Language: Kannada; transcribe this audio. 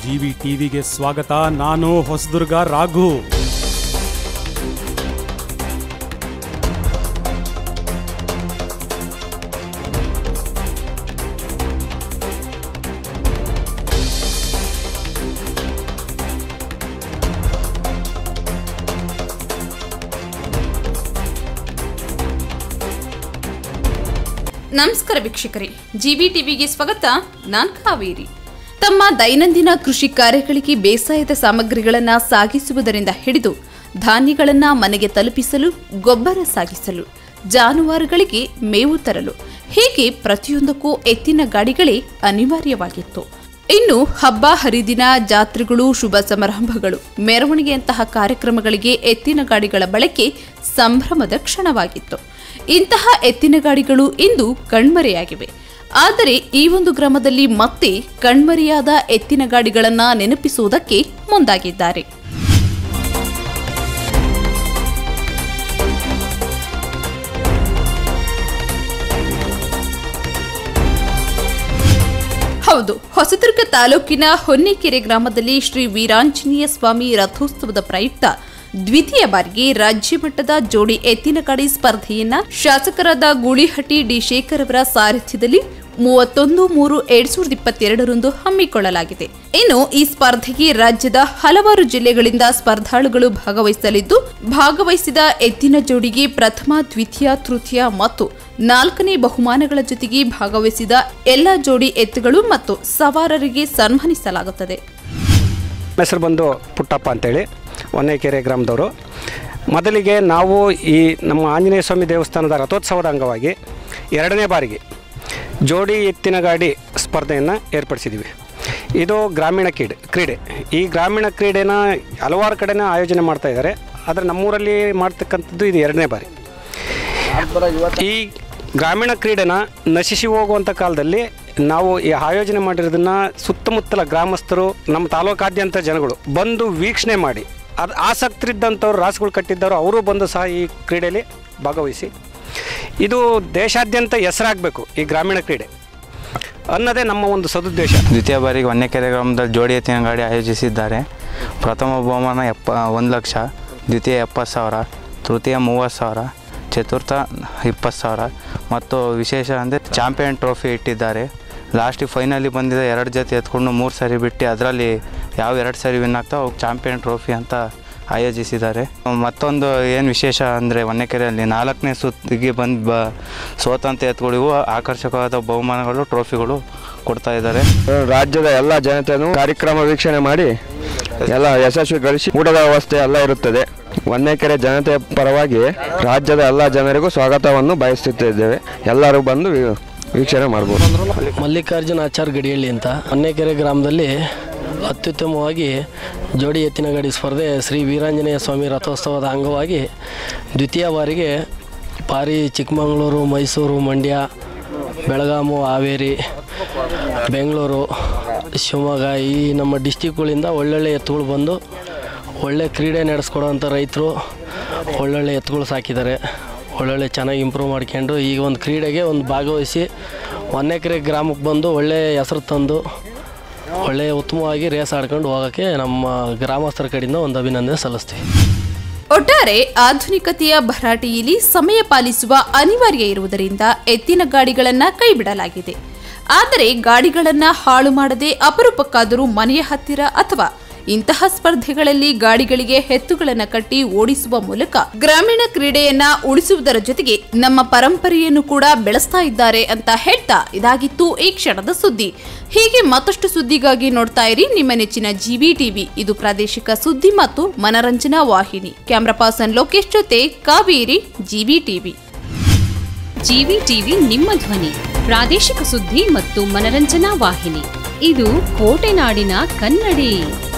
ಜಿವಿ ಟಿವಿಗೆ ಸ್ವಾಗತ ನಾನು ಹೊಸದುರ್ಗ ರಾಘು ನಮಸ್ಕಾರ ವೀಕ್ಷಕರೇ ಜಿವಿ ಟಿವಿಗೆ ಸ್ವಾಗತ ನಾನ್ ಕಾವೇರಿ ತಮ್ಮ ದೈನಂದಿನ ಕೃಷಿ ಕಾರ್ಯಗಳಿಗೆ ಬೇಸಾಯದ ಸಾಮಗ್ರಿಗಳನ್ನು ಸಾಗಿಸುವುದರಿಂದ ಹಿಡಿದು ಧಾನ್ಯಗಳನ್ನು ಮನೆಗೆ ತಲುಪಿಸಲು ಗೊಬ್ಬರ ಸಾಗಿಸಲು ಜಾನುವಾರುಗಳಿಗೆ ಮೇವು ತರಲು ಹೀಗೆ ಪ್ರತಿಯೊಂದಕ್ಕೂ ಎತ್ತಿನ ಗಾಡಿಗಳೇ ಅನಿವಾರ್ಯವಾಗಿತ್ತು ಇನ್ನು ಹಬ್ಬ ಹರಿದಿನ ಜಾತ್ರೆಗಳು ಶುಭ ಸಮಾರಂಭಗಳು ಮೆರವಣಿಗೆಯಂತಹ ಕಾರ್ಯಕ್ರಮಗಳಿಗೆ ಎತ್ತಿನ ಗಾಡಿಗಳ ಬಳಕೆ ಸಂಭ್ರಮದ ಕ್ಷಣವಾಗಿತ್ತು ಇಂತಹ ಎತ್ತಿನ ಗಾಡಿಗಳು ಇಂದು ಕಣ್ಮರೆಯಾಗಿವೆ ಆದರೆ ಈ ಒಂದು ಗ್ರಾಮದಲ್ಲಿ ಮತ್ತೆ ಕಣ್ಮರೆಯಾದ ಎತ್ತಿನ ಗಾಡಿಗಳನ್ನ ನೆನಪಿಸುವುದಕ್ಕೆ ಮುಂದಾಗಿದ್ದಾರೆ ಹೌದು ಹೊಸದುರ್ಗ ತಾಲೂಕಿನ ಹೊನ್ನೆಕೆರೆ ಗ್ರಾಮದಲ್ಲಿ ಶ್ರೀ ವೀರಾಂಜನೇಯ ಸ್ವಾಮಿ ರಥೋತ್ಸವದ ಪ್ರಯುಕ್ತ ದ್ವಿತೀಯ ಬಾರಿಗೆ ರಾಜ್ಯ ಮಟ್ಟದ ಜೋಡಿ ಎತ್ತಿನ ಗಾಡಿ ಸ್ಪರ್ಧೆಯನ್ನ ಶಾಸಕರಾದ ಗೂಳಿಹಟ್ಟಿ ಡಿ ಶೇಖರ್ ಅವರ ಸಾರಥ್ಯದಲ್ಲಿ ಮೂವತ್ತೊಂದು ಮೂರು ಎರಡ್ ಸಾವಿರದ ಇಪ್ಪತ್ತೆರಡರಂದು ಹಮ್ಮಿಕೊಳ್ಳಲಾಗಿದೆ ಇನ್ನು ಈ ಸ್ಪರ್ಧೆಗೆ ರಾಜ್ಯದ ಹಲವಾರು ಜಿಲ್ಲೆಗಳಿಂದ ಸ್ಪರ್ಧಾಳುಗಳು ಭಾಗವಹಿಸಲಿದ್ದು ಭಾಗವಹಿಸಿದ ಎತ್ತಿನ ಜೋಡಿಗೆ ಪ್ರಥಮ ದ್ವಿತೀಯ ತೃತೀಯ ಮತ್ತು ನಾಲ್ಕನೇ ಬಹುಮಾನಗಳ ಜೊತೆಗೆ ಭಾಗವಹಿಸಿದ ಎಲ್ಲ ಜೋಡಿ ಎತ್ತುಗಳು ಮತ್ತು ಸವಾರರಿಗೆ ಸನ್ಮಾನಿಸಲಾಗುತ್ತದೆ ನಮ್ಮ ಹೆಸರು ಬಂದು ಪುಟ್ಟಪ್ಪ ಅಂತೇಳಿ ಹೊನ್ನೇಕೆರೆ ಗ್ರಾಮದವರು ಮೊದಲಿಗೆ ನಾವು ಈ ನಮ್ಮ ಆಂಜನೇಯ ಸ್ವಾಮಿ ದೇವಸ್ಥಾನದ ರಥೋತ್ಸವದ ಅಂಗವಾಗಿ ಎರಡನೇ ಬಾರಿಗೆ ಜೋಡಿ ಎತ್ತಿನ ಗಾಡಿ ಸ್ಪರ್ಧೆಯನ್ನು ಏರ್ಪಡಿಸಿದ್ದೀವಿ ಇದು ಗ್ರಾಮೀಣ ಕ್ರೀಡೆ ಕ್ರೀಡೆ ಈ ಗ್ರಾಮೀಣ ಕ್ರೀಡೆನ ಹಲವಾರು ಕಡೆನ ಆಯೋಜನೆ ಮಾಡ್ತಾ ಇದ್ದಾರೆ ಆದರೆ ನಮ್ಮೂರಲ್ಲಿ ಮಾಡ್ತಕ್ಕಂಥದ್ದು ಇದು ಎರಡನೇ ಬಾರಿ ಈ ಗ್ರಾಮೀಣ ಕ್ರೀಡೆನ ನಶಿಸಿ ಹೋಗುವಂಥ ಕಾಲದಲ್ಲಿ ನಾವು ಈ ಆಯೋಜನೆ ಮಾಡಿರೋದನ್ನ ಸುತ್ತಮುತ್ತಲ ಗ್ರಾಮಸ್ಥರು ನಮ್ಮ ತಾಲೂಕಾದ್ಯಂತ ಜನಗಳು ಬಂದು ವೀಕ್ಷಣೆ ಮಾಡಿ ಅದು ಆಸಕ್ತರಿದ್ದಂಥವ್ರು ರಾಸುಗಳು ಕಟ್ಟಿದ್ದವರು ಅವರು ಬಂದು ಸಹ ಈ ಕ್ರೀಡೆಯಲ್ಲಿ ಭಾಗವಹಿಸಿ ಇದು ದೇಶಾದ್ಯಂತ ಹೆಸರಾಗಬೇಕು ಈ ಗ್ರಾಮೀಣ ಕ್ರೀಡೆ ಅನ್ನೋದೇ ನಮ್ಮ ಒಂದು ಸದುದ್ದೇಶ ದ್ವಿತೀಯ ಬಾರಿಗೆ ಹೊನ್ನೆಕೆರೆ ಗ್ರಾಮದಲ್ಲಿ ಜೋಡಿ ಎತ್ತಿನ ಗಾಡಿ ಆಯೋಜಿಸಿದ್ದಾರೆ ಪ್ರಥಮ ಬಹುಮಾನ ಎಪ್ಪ ಒಂದು ಲಕ್ಷ ದ್ವಿತೀಯ ಎಪ್ಪತ್ತು ಸಾವಿರ ತೃತೀಯ ಮೂವತ್ತು ಸಾವಿರ ಚತುರ್ಥ ಇಪ್ಪತ್ತು ಸಾವಿರ ಮತ್ತು ವಿಶೇಷ ಅಂದರೆ ಚಾಂಪಿಯನ್ ಟ್ರೋಫಿ ಇಟ್ಟಿದ್ದಾರೆ ಲಾಸ್ಟಿಗೆ ಫೈನಲಿ ಬಂದಿದ್ದ ಎರಡು ಜೊತೆ ಎತ್ಕೊಂಡು ಮೂರು ಸರಿ ಬಿಟ್ಟು ಅದರಲ್ಲಿ ಯಾವ ಎರಡು ಸರಿ ವಿನ್ ಆಗ್ತಾವೆ ಅವು ಚಾಂಪಿಯನ್ ಟ್ರೋಫಿ ಅಂತ ಆಯೋಜಿಸಿದ್ದಾರೆ ಮತ್ತೊಂದು ಏನು ವಿಶೇಷ ಅಂದರೆ ಹೊನ್ನೆಕೆರೆಯಲ್ಲಿ ನಾಲ್ಕನೇ ಸುತ್ತಿಗೆ ಬಂದು ಬ ಸೋತಂತ ಎತ್ಗಳಿಗೂ ಆಕರ್ಷಕವಾದ ಬಹುಮಾನಗಳು ಟ್ರೋಫಿಗಳು ಕೊಡ್ತಾ ಇದ್ದಾರೆ ರಾಜ್ಯದ ಎಲ್ಲ ಜನತೆಯೂ ಕಾರ್ಯಕ್ರಮ ವೀಕ್ಷಣೆ ಮಾಡಿ ಎಲ್ಲ ಯಶಸ್ವಿಗೊಳಿಸಿ ಊಟದ ವ್ಯವಸ್ಥೆ ಎಲ್ಲ ಇರುತ್ತದೆ ಒಂದೇಕೆರೆ ಜನತೆಯ ಪರವಾಗಿ ರಾಜ್ಯದ ಎಲ್ಲ ಜನರಿಗೂ ಸ್ವಾಗತವನ್ನು ಬಯಸುತ್ತಿದ್ದೇವೆ ಎಲ್ಲರೂ ಬಂದು ವೀ- ವೀಕ್ಷಣೆ ಮಾಡ್ಬೋದು ಮಲ್ಲಿಕಾರ್ಜುನ ಆಚಾರ್ ಗಡಿಹಳ್ಳಿ ಅಂತ ಹೊನ್ನೆಕೆರೆ ಗ್ರಾಮದಲ್ಲಿ ಅತ್ಯುತ್ತಮವಾಗಿ ಜೋಡಿ ಎತ್ತಿನ ಗಾಡಿ ಸ್ಪರ್ಧೆ ಶ್ರೀ ವೀರಾಂಜನೇಯ ಸ್ವಾಮಿ ರಥೋತ್ಸವದ ಅಂಗವಾಗಿ ದ್ವಿತೀಯ ಬಾರಿಗೆ ಪಾರಿ ಚಿಕ್ಕಮಗಳೂರು ಮೈಸೂರು ಮಂಡ್ಯ ಬೆಳಗಾಮು ಹಾವೇರಿ ಬೆಂಗಳೂರು ಶಿವಮೊಗ್ಗ ಈ ನಮ್ಮ ಡಿಸ್ಟಿಕ್ಗಳಿಂದ ಒಳ್ಳೊಳ್ಳೆ ಎತ್ತುಗಳು ಬಂದು ಒಳ್ಳೆ ಕ್ರೀಡೆ ನಡೆಸ್ಕೊಡೋಂಥ ರೈತರು ಒಳ್ಳೊಳ್ಳೆ ಎತ್ತುಗಳು ಸಾಕಿದ್ದಾರೆ ಒಳ್ಳೊಳ್ಳೆ ಚೆನ್ನಾಗಿ ಇಂಪ್ರೂವ್ ಮಾಡ್ಕೊಂಡು ಈಗ ಒಂದು ಕ್ರೀಡೆಗೆ ಒಂದು ಭಾಗವಹಿಸಿ ಹೊನ್ನೆಕೆರೆ ಗ್ರಾಮಕ್ಕೆ ಬಂದು ಒಳ್ಳೆ ಹೆಸರು ತಂದು ಒಳ್ಳೆಯ ಉತ್ತಮವಾಗಿ ರೇಸ್ ಆಡ್ಕೊಂಡು ಹೋಗೋಕ್ಕೆ ನಮ್ಮ ಗ್ರಾಮಸ್ಥರ ಕಡೆಯಿಂದ ಒಂದು ಅಭಿನಂದನೆ ಸಲ್ಲಿಸ್ತೀವಿ ಒಟ್ಟಾರೆ ಆಧುನಿಕತೆಯ ಭರಾಟೆಯಲ್ಲಿ ಸಮಯ ಪಾಲಿಸುವ ಅನಿವಾರ್ಯ ಇರುವುದರಿಂದ ಎತ್ತಿನ ಗಾಡಿಗಳನ್ನ ಕೈಬಿಡಲಾಗಿದೆ ಆದರೆ ಗಾಡಿಗಳನ್ನ ಹಾಳು ಮಾಡದೆ ಅಪರೂಪಕ್ಕಾದರೂ ಮನೆಯ ಹತ್ತಿರ ಅಥವಾ ಇಂತಹ ಸ್ಪರ್ಧೆಗಳಲ್ಲಿ ಗಾಡಿಗಳಿಗೆ ಹೆತ್ತುಗಳನ್ನು ಕಟ್ಟಿ ಓಡಿಸುವ ಮೂಲಕ ಗ್ರಾಮೀಣ ಕ್ರೀಡೆಯನ್ನ ಉಳಿಸುವುದರ ಜೊತೆಗೆ ನಮ್ಮ ಪರಂಪರೆಯನ್ನು ಕೂಡ ಬೆಳೆಸ್ತಾ ಇದ್ದಾರೆ ಅಂತ ಹೇಳ್ತಾ ಇದಾಗಿತ್ತು ಈ ಕ್ಷಣದ ಸುದ್ದಿ ಹೀಗೆ ಮತ್ತಷ್ಟು ಸುದ್ದಿಗಾಗಿ ನೋಡ್ತಾ ಇರಿ ನಿಮ್ಮ ನೆಚ್ಚಿನ ಜಿವಿ ಟಿವಿ ಇದು ಪ್ರಾದೇಶಿಕ ಸುದ್ದಿ ಮತ್ತು ಮನರಂಜನಾ ವಾಹಿನಿ ಕ್ಯಾಮ್ರಾ ಪರ್ಸನ್ ಲೋಕೇಶ್ ಜೊತೆ Kaveri GV TV GV TV ನಿಮ್ಮ ಧ್ವನಿ ಪ್ರಾದೇಶಿಕ ಸುದ್ದಿ ಮತ್ತು ಮನರಂಜನಾ ವಾಹಿನಿ ಇದು ಕೋಟೆನಾಡಿನ ಕನ್ನಡಿ